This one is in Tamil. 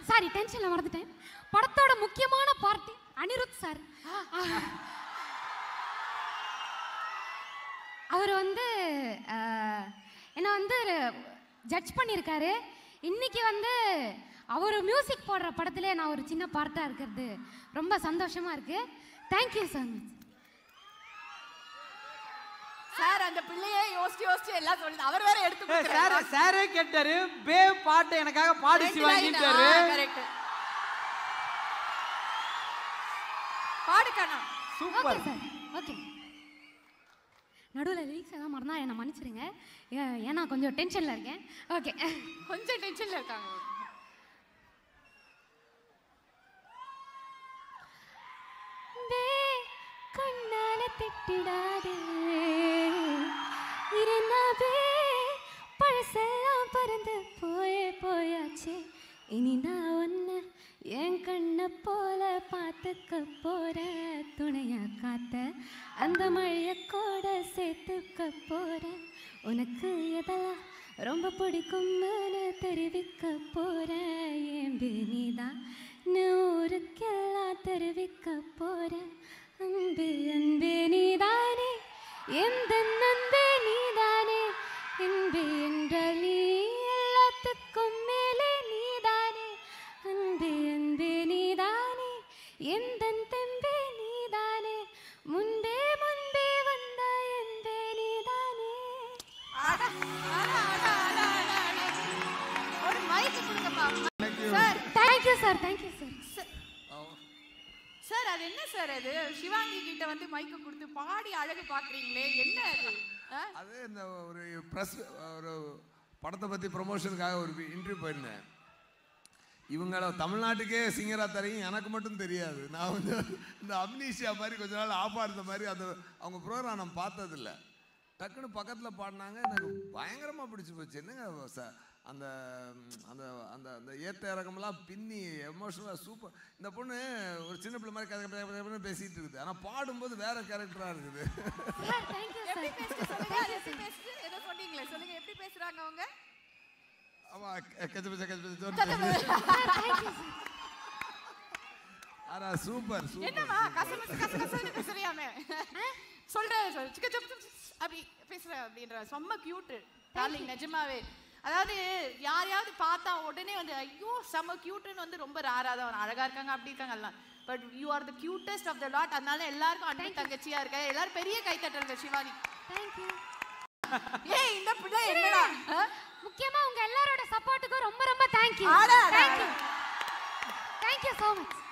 சாரி டென்ஷன்ல மறந்துட்டேன் படத்தோட முக்கியமான பார்ட்டி அனிருத் சார் அவர் வந்து அஹ், என்னை வந்து ஜட்ஜ் பண்ணியிருக்காரு இன்னைக்கு வந்து அவர் மியூசிக் போடுற படத்துல நான் ஒரு சின்ன பார்ட்டாக இருக்கிறது ரொம்ப சந்தோஷமா இருக்கு தேங்க்யூ ஸோ மச் சார் அந்த பிள்ளையே யோசிச்சு யோசிச்சு எல்லாம் சொல்லுது அவர் வேற எடுத்து சார் கொடுக்குறாரு. சாரே கேட்டாரு பே பாட்டு எனக்காக பாடு ரெண்டு சிவாங்கிட்டாரு line, ஆ, correct. பாடு கண்ணா ஓகே சூப்பர் சார் ஓகே நடுவில் லிரிக்ஸ் எதாவது மறந்தா என்னை மன்னிச்சிடுங்க ஏ- ஏன்னா கொஞ்சம் டென்ஷனில் இருக்கேன் ஓகே கொஞ்சம் டென்ஷன்ல இருக்காங்க கண்ணால திட்டிடாதே இருந்தாவே பழசெல்லாம் பறந்து போயே போயாச்சே இனி நான் ஒன்று என் கண்ணை போல பார்த்துக்க போற துணையா காத்த அந்த மழைய கூட சேர்த்துக்க போற உனக்கு எதெல்லாம் ரொம்ப பிடிக்கும்னு தெரிவிக்க போற ஏன் நீதான் ஊருக்கெல்லாம் தெரிவிக்க போற அன்பு அன்பே நீதானே எந்த அன்பே நீதானே அன்பு என்றால் நீ எல்லாத்துக்கும் மேலே நீதானே அன்பே அன்பே நீதானே எந்த தெம்பே நீதானே முன்பே முன்பே வந்த என்பே நீதானே ஒரு மைக் கொடுங்கப்பா sir thank you sir thank you sir sir அது என்ன சார் அது சிவாங்கி கிட்ட வந்து மைக்க கொடுத்து பாடி அழகு பாக்குறீங்களே என்ன அது ஆ? அது இந்த ஒரு ப்ரெஸ் ஒரு படத்தை பற்றி ப்ரொமோஷனுக்காக ஒரு இன்டர்வியூ போயிருந்தேன் இவங்கள தமிழ்நாட்டுக்கே சிங்கரா தரையும் எனக்கு மட்டும் தெரியாது நான் வந்து இந்த அம்னீஷியா மாதிரி கொஞ்ச நாள் ஆஃபாக இருந்த மாதிரி அது அவங்க ப்ரோக்ராம் நான் பார்த்ததில்ல டக்குன்னு பக்கத்தில் பாடினாங்க எனக்கு பயங்கரமாக பிடிச்சி போச்சு என்னங்க ச- அந்த ம், அந்த அந்த அந்த ஏற்ற இறக்கமெல்லாம் பின்னி எமோஷனலாக சூப்பர் இந்த பொண்ணு ஒரு சின்ன பிள்ளை மாதிரி கதை கதை கதை கதைன்னு பேசிகிட்டு இருக்குது ஆனால் பாடும்போது வேற கேரக்டராக இருக்குது சார் தேங்க்யூ எப்படி சார் பேசுது சொல்லுங்க அது எப்படி பேசுது ஏதோ சொன்னீங்களே சொல்லுங்க எப்படி பேசுறாங்க அவங்க ஆமாம் கச்ச பச்ச கச்ச பச்ச சார் தேங்க்யூ சார் ஆனா சூப்பர் சூப்பர் என்னம்மா கசமசு கச கசன்னு பேசுறியாமே சொல்றேன் சொல் சிக்க சிக்க சிக்க அப்படி பேசுற அப்படின்ற செம்ம கியூட் டார்லிங் நிஜமாவே அதாவது யாரையாவது பார்த்தா உடனே வந்து ஐயோ செம்ம கியூட்னு வந்து ரொம்ப ராரா தான் அழகா இருக்காங்க அப்படி இருக்காங்க எல்லாம் but you are the cutest of the lot அதனால எல்லாருக்கும் அண்ணன் தங்கச்சியா இருக்க எல்லாரும் பெரிய கைத்தட்டல் சிவானி தேங்க்யூ ஏய் இந்த பிள்ளை என்னடா ஆ? முக்கியமா உங்க எல்லாரோட சப்போர்ட்டுக்கும் ரொம்ப ரொம்ப தேங்க்யூ அட, அட, தேங்க்யூ தேங்க்யூ ஸோ மச்